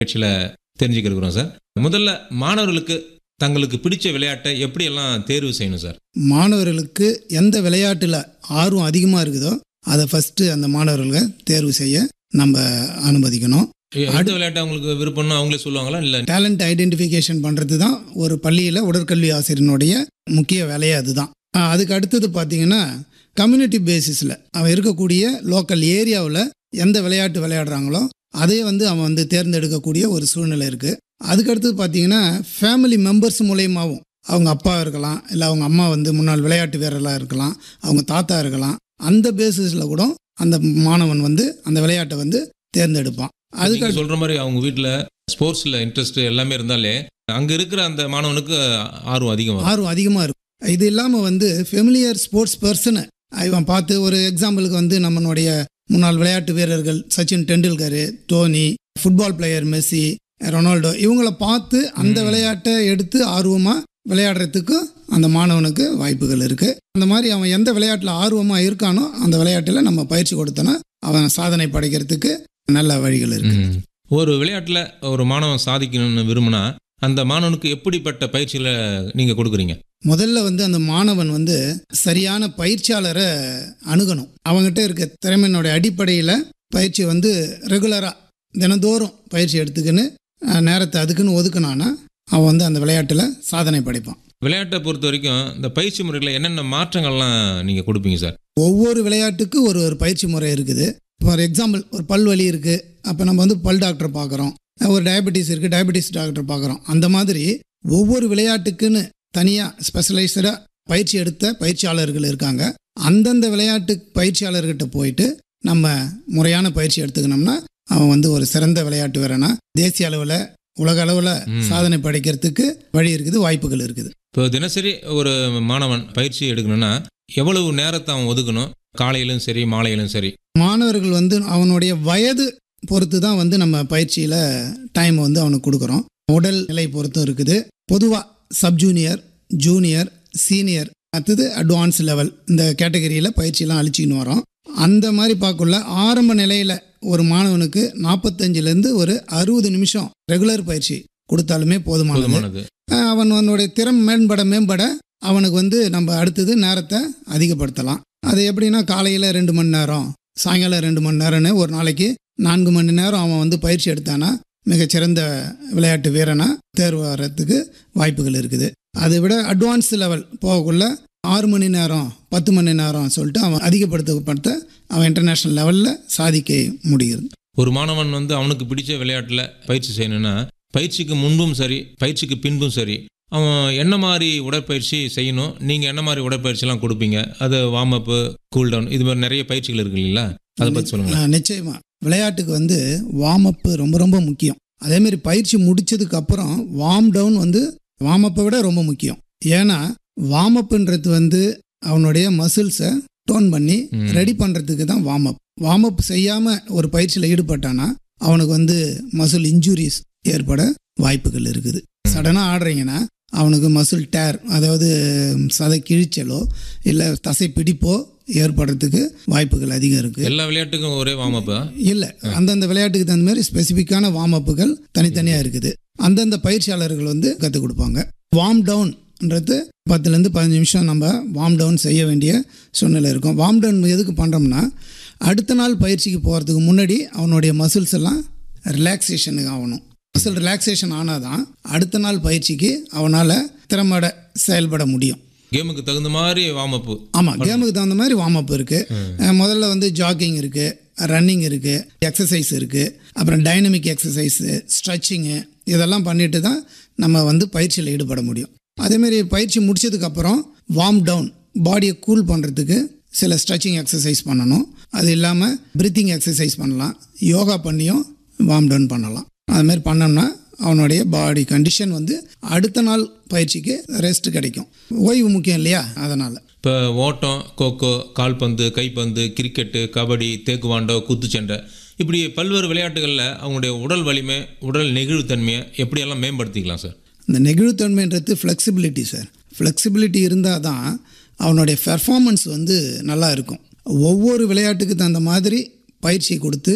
நிகழ்ச்சியில் தெரிஞ்சுக்கிறோம் சார் முதல்ல மாணவர்களுக்கு தங்களுக்கு பிடிச்ச விளையாட்டை எப்படியெல்லாம் தேர்வு செய்யணும் சார் மாணவர்களுக்கு எந்த விளையாட்டில் ஆர்வம் அதிகமாக இருக்குதோ அதை ஃபஸ்ட்டு அந்த மாணவர்களை தேர்வு செய்ய நம்ம அனுமதிக்கணும் எந்த விளையாட்டு அவங்களுக்கு விருப்பம்னு அவங்களே சொல்லுவாங்களா இல்லை டேலண்ட் ஐடென்டிஃபிகேஷன் பண்ணுறது தான் ஒரு பள்ளியில் உடற்கல்வி ஆசிரியனுடைய முக்கிய வேலையே அதுதான் ஆஹ் அதுக்கு அடுத்தது பார்த்தீங்கன்னா கம்யூனிட்டி பேசிஸில் அவன் இருக்கக்கூடிய லோக்கல் ஏரியாவில் எந்த விளையாட்டு விளையாடுறாங்களோ அதையே வந்து அவன் வந்து தேர்ந்தெடுக்கக்கூடிய ஒரு சூழ்நிலை இருக்குது அதுக்கு அடுத்தது பார்த்தீங்கன்னா ஃபேமிலி மெம்பர்ஸ் மூலயமாவும் அவங்க அப்பா இருக்கலாம் இல்லை அவங்க அம்மா வந்து முன்னாள் விளையாட்டு வீரராக இருக்கலாம் அவங்க தாத்தா இருக்கலாம் அந்த பேசிஸில் கூட அந்த மாணவன் வந்து அந்த விளையாட்டை வந்து தேர்ந்தெடுப்பான் அதுக்கு நீங்க சொல்ற மாதிரி அவங்க வீட்டில் ஸ்போர்ட்ஸில் இன்ட்ரெஸ்ட் எல்லாமே இருந்தாலே அங்கே இருக்கிற அந்த மாணவனுக்கு ஆர்வம் அதிகமாக ஆர்வம் அதிகமாக இருக்கும் இது இல்லாமல் வந்து ஃபெமிலியர் ஸ்போர்ட்ஸ் பர்சனை இவன் பார்த்து ஒரு எக்ஸாம்பிளுக்கு வந்து நம்மளுடைய முன்னாள் விளையாட்டு வீரர்கள் Sachin Tendulkar Dhoni football player Messi Ronaldo இவங்களை பார்த்து அந்த ம். விளையாட்டை எடுத்து ஆர்வமாக விளையாடுறதுக்கு அந்த மாணவனுக்கு வாய்ப்புகள் இருக்குது அந்த மாதிரி அவன் எந்த விளையாட்டில் ஆர்வமாக இருக்கானோ அந்த விளையாட்டில் நம்ம பயிற்சி கொடுத்தோன்னா அவன் சாதனை படைக்கிறதுக்கு நல்ல வழிகள் இருக்குது ம். ஒரு விளையாட்டில் ஒரு மாணவன் சாதிக்கணும்னு விரும்பினா அந்த மாணவனுக்கு எப்படிப்பட்ட பயிற்சிகளை நீங்கள் கொடுக்குறீங்க முதல்ல வந்து அந்த மாணவன் வந்து சரியான பயிற்சியாளரை அணுகணும் அவங்ககிட்ட இருக்க திறமையினுடைய அடிப்படையில் பயிற்சி வந்து ரெகுலராக தினந்தோறும் பயிற்சி எடுத்துக்கின்னு அஹ், நேரத்தை அதுக்குன்னு ஒதுக்குனானா அவன் வந்து அந்த விளையாட்டில் சாதனை படைப்பான் விளையாட்டை பொறுத்த வரைக்கும் இந்த பயிற்சி முறைகளில் என்னென்ன மாற்றங்கள்லாம் நீங்கள் கொடுப்பீங்க சார் ஒவ்வொரு விளையாட்டுக்கு ஒரு ஒரு பயிற்சி முறை இருக்குது ஃபார் எக்ஸாம்பிள் ஒரு பல் வலி இருக்குது அப்போ நம்ம வந்து பல் டாக்டர் பார்க்குறோம் ஒரு டயபெட்டிஸ் இருக்குது டயபெட்டிஸ் டாக்டர் பார்க்குறோம் அந்த மாதிரி ஒவ்வொரு விளையாட்டுக்குன்னு தனியாக ஸ்பெஷலைஸ்டாக பயிற்சி எடுத்த பயிற்சியாளர்கள் இருக்காங்க அந்தந்த விளையாட்டு பயிற்சியாளர்கிட்ட போயிட்டு நம்ம முறையான பயிற்சி எடுத்துக்கணும்னா அவன் வந்து ஒரு சிறந்த விளையாட்டு வீரனா தேசிய அளவில் உலக அளவில் ம். சாதனை படைக்கிறதுக்கு வழி இருக்குது வாய்ப்புகள் இருக்குது இப்போ தினசரி ஒரு மாணவன் பயிற்சி எடுக்கணும்னா எவ்வளவு நேரத்தை அவன் ஒதுக்கணும் காலையிலும் சரி மாலையிலும் சரி மாணவர்கள் வந்து அவனுடைய வயது பொறுத்து தான் வந்து நம்ம பயிற்சியில் டைம் வந்து அவனுக்கு கொடுக்குறோம் உடல் நிலை பொறுத்தும் இருக்குது பொதுவாக சப் ஜூனியர் ஜூனியர் சீனியர் அடுத்தது அட்வான்ஸ் லெவல் இந்த கேட்டகரியில் பயிற்சியெல்லாம் அழிச்சிக்கின்னு வரோம் அந்த மாதிரி பார்க்கல ஆரம்ப நிலையில் ஒரு மாணவனுக்கு நாற்பத்தஞ்சிலேருந்து ஒரு அறுபது நிமிஷம் ரெகுலர் பயிற்சி கொடுத்தாலுமே போதுமானது போதுமானது அஹ் அவன் அவனுடைய திறம் மேம்பட மேம்பட அவனுக்கு வந்து நம்ம அடுத்தது நேரத்தை அதிகப்படுத்தலாம் அது எப்படின்னா காலையில் ரெண்டு மணி நேரம் சாயங்காலம் ரெண்டு மணி நேரம்னு ஒரு நாளைக்கு நான்கு மணி நேரம் அவன் வந்து பயிற்சி எடுத்தானா மிகச்சிறந்த விளையாட்டு வீரனா தேர்வு வர்றதுக்கு வாய்ப்புகள் இருக்குது அதை விட அட்வான்ஸ் லெவல் போகக்குள்ள ஆறு மணி நேரம் பத்து மணி நேரம் சொல்லிட்டு அவன் அதிகப்படுத்தப்படுத்த அவன் இன்டர்நேஷ்னல் லெவலில் சாதிக்க முடிகிறது ஒரு மாணவன் வந்து அவனுக்கு பிடிச்ச விளையாட்டில் பயிற்சி செய்யணும்னா பயிற்சிக்கு முன்பும் சரி பயிற்சிக்கு பின்பும் சரி அவன் என்ன மாதிரி உடற்பயிற்சி செய்யணும் நீங்கள் என்ன மாதிரி உடற்பயிற்சிலாம் கொடுப்பீங்க அது வார்ம் அப்பு கூல் டவுன் இது மாதிரி நிறைய பயிற்சிகள் இருக்கு இல்லைங்களா அதை பற்றி சொல்லுங்களேன் ஆ, நிச்சயமா விளையாட்டுக்கு வந்து வார்ம் அப் ரொம்ப ரொம்ப முக்கியம் அதே மாதிரி பயிற்சி முடிச்சதுக்கு அப்புறம் வார்ம் டவுன் வந்து வார்ம் அப்பை விட ரொம்ப முக்கியம் ஏன்னா வார்ம் அப்ன்றது வந்து அவனுடைய மசில்ஸை டோன் பண்ணி ம். ரெடி பண்ணுறதுக்கு தான் வார்ம் அப் வார்ம் அப் செய்யாமல் ஒரு பயிற்சியில் ஈடுபட்டானா அவனுக்கு வந்து மசில் இன்ஜுரிஸ் ஏற்பட வாய்ப்புகள் இருக்குது சடனாக ஆடுறீங்கன்னா அவனுக்கு மசில் டேர் அதாவது சதை கிழிச்சலோ இல்லை தசை பிடிப்போ ஏற்படுறதுக்கு வாய்ப்புகள் அதிகம் இருக்குது எல்லா விளையாட்டுக்கும் ஒரே வார்ம் அப்பா இல்லை அந்தந்த விளையாட்டுக்கு தகுந்த மாதிரி ஸ்பெசிஃபிக்கான வார்ம் அப்புகள் தனித்தனியாக இருக்குது அந்தந்த பயிற்சியாளர்கள் வந்து கற்றுக் கொடுப்பாங்க வார்ம் டவுன்ன்றது பத்துலேருந்து பதினஞ்சு நிமிஷம் நம்ம வார்ம் டவுன் செய்ய வேண்டிய சூழ்நிலை இருக்கும் வார்ம் டவுன் எதுக்கு பண்ணுறோம்னா அடுத்த நாள் பயிற்சிக்கு போகிறதுக்கு முன்னாடி அவனுடைய மசில்ஸ் எல்லாம் ரிலாக்ஸேஷனுக்கு ஆகணும் மசில் ரிலாக்ஸேஷன் ஆனால் தான் அடுத்த நாள் பயிற்சிக்கு அவனால் திறம்பட செயல்பட முடியும் கேமுக்கு தகுந்த மாதிரி வார்ம் அப்பு ஆமாம் கேமுக்கு தகுந்த மாதிரி வார்ம் அப் இருக்குது முதல்ல வந்து ஜாகிங் இருக்குது ரன்னிங் இருக்குது எக்ஸசைஸ் இருக்குது அப்புறம் டைனமிக் எக்ஸசைஸு ஸ்ட்ரெச்சிங்கு இதெல்லாம் பண்ணிட்டு தான் நம்ம வந்து பயிற்சியில் ஈடுபட முடியும் அதேமாரி பயிற்சி முடிச்சதுக்கப்புறம் வார்ம் டவுன் பாடியை கூல் பண்ணுறதுக்கு சில ஸ்ட்ரெச்சிங் எக்ஸசைஸ் பண்ணணும் அது இல்லாமல் பிரீத்திங் எக்ஸசைஸ் பண்ணலாம் யோகா பண்ணியும் வார்ம் டவுன் பண்ணலாம் அது மாதிரி பண்ணோம்னா அவனுடைய பாடி கண்டிஷன் வந்து அடுத்த நாள் பயிற்சிக்கு ரெஸ்ட் கிடைக்கும் ஓய்வு முக்கியம் இல்லையா அதனால் இப்போ ஓட்டம் கோகோ கால்பந்து கைப்பந்து கிரிக்கெட்டு கபடி தேக்குவாண்டோ குத்துச்சண்டை இப்படி பல்வேறு விளையாட்டுகளில் அவங்களுடைய உடல் வலிமை உடல் நெகிழ்வுத்தன்மையை எப்படியெல்லாம் மேம்படுத்திக்கலாம் சார் இந்த நெகிழ்வுத்தன்மைன்றது ஃப்ளெக்சிபிலிட்டி சார் ஃப்ளெக்சிபிலிட்டி இருந்தால் தான் அவனுடைய பெர்ஃபார்மன்ஸ் வந்து நல்லா இருக்கும் ஒவ்வொரு விளையாட்டுக்கு தகுந்த மாதிரி பயிற்சி கொடுத்து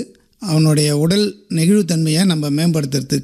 அவனுடைய உடல் நெகிழ்வுத்தன்மையை நம்ம மேம்படுத்துறதுக்கு